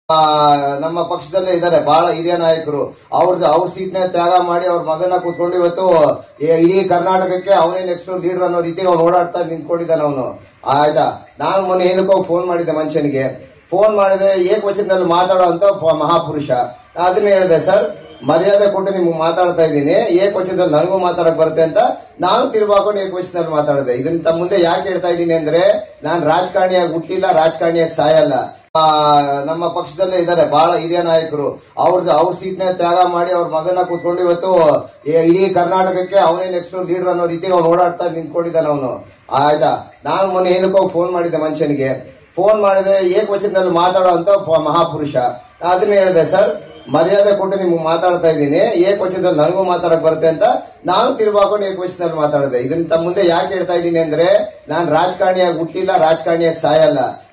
ಆ, ನಮ್ಮ ಪಕ್ಷದಲ್ಲೇ ಇದ್ದಾರೆ ಬಹಳ ಹಿರಿಯ ನಾಯಕರು ಅವ್ರ ಅವ್ರ ಸೀಟ್ನ ತ್ಯಾಗ ಮಾಡಿ ಅವ್ರ ಮಗನ ಕೂತ್ಕೊಂಡು ಇವತ್ತು ಈ- ಇಡೀ ಕರ್ನಾಟಕಕ್ಕೆ ಅವನೇ ನೆಕ್ಸ್ಟ್ ಲೀಡರ್ ಅನ್ನೋ ರೀತಿಗೆ ಅವ್ನು ಓಡಾಡ್ತಾ ನಿಂತ್ಕೊಂಡಿದ್ದಾನೆ ಅವನು ಆಯ್ತಾ ನಾನು ಮೊನ್ನೆ ಏನಕ್ಕೋ ಫೋನ್ ಮಾಡಿದ್ದೆ ಮನುಷ್ಯನಿಗೆ ಫೋನ್ ಮಾಡಿದ್ರೆ ಏಕವಚನದಲ್ಲಿ ಮಾತಾಡೋ ಅಂತ ಪ- ಮಹಾಪುರುಷ ಅದನ್ನ ಹೇಳಿದೆ ಸರ್ ಮರ್ಯಾದೆ ಕೊಟ್ಟು ನಿಮ್ಗೆ ಮಾತಾಡ್ತಾ ಇದ್ದೀನಿ ಏಕವಚನದಲ್ಲಿ ನನಗೂ ಮಾತಾಡಕ್ ಬರುತ್ತೆ ಅಂತ ನಾನು ತಿರುವಾಕೊಂಡು ಏಕವಚನದಲ್ಲಿ ಮಾತಾಡಿದೆ ಇದನ್ನ ತಮ್ಮ ಮುಂದೆ ಯಾಕೆ ಹೇಳ್ತಾ ಇದ್ದೀನಿ ಅಂದ್ರೆ ನಾನು ರಾಜಕಾರಣಿಯಾಗಿ ಹುಟ್ಟಿಲ್ಲ ರಾಜಕಾರಣಿಯಾಗಿ ಸಾಯಲ್ಲ ಆ, ನಮ್ಮ ಪಕ್ಷದಲ್ಲೇ ಇದ್ದಾರೆ ಬಹಳ ಹಿರಿಯ ನಾಯಕರು ಅವ್ರ ಅವ್ರ ಸೀಟ್ನ ತ್ಯಾಗ ಮಾಡಿ ಅವ್ರ ಮಗನ ಕೂತ್ಕೊಂಡು ಇವತ್ತು ಈ- ಇಡೀ ಕರ್ನಾಟಕಕ್ಕೆ ಅವನೇ ನೆಕ್ಸ್ಟ್ ಲೀಡರ್ ಅನ್ನೋ ರೀತಿಗೆ ಅವ್ನು ಓಡಾಡ್ತಾ ನಿಂತ್ಕೊಂಡಿದ್ದಾನೆ ಅವನು ಆಯ್ತಾ ನಾನು ಮೊನ್ನೆ ಏನಕ್ಕೋ ಫೋನ್ ಮಾಡಿದ್ದೆ ಮನುಷ್ಯನಿಗೆ ಫೋನ್ ಮಾಡಿದ್ರೆ ಏಕವಚನದಲ್ಲಿ ಮಾತಾಡೋ ಅಂತ ಪ- ಮಹಾಪುರುಷ ಅದನ್ನ ಹೇಳಿದೆ ಸರ್ ಮರ್ಯಾದೆ ಕೊಟ್ಟು ನಿಮ್ಗೆ ಮಾತಾಡ್ತಾ ಇದ್ದೀನಿ ಏಕವಚನದಲ್ಲಿ ನನಗೂ ಮಾತಾಡಕ್ ಬರುತ್ತೆ ಅಂತ ನಾನು ತಿರುವಾಕೊಂಡು ಏಕವಚನದಲ್ಲಿ ಮಾತಾಡಿದೆ ಇದನ್ನ ತಮ್ಮ ಮುಂದೆ ಯಾಕೆ ಹೇಳ್ತಾ ಇದ್ದೀನಿ ಅಂದ್ರೆ ನಾನು ರಾಜಕಾರಣಿಯಾಗಿ ಹುಟ್ಟಿಲ್ಲ ರಾಜಕಾರಣಿಯಾಗಿ ಸಾಯಲ್ಲ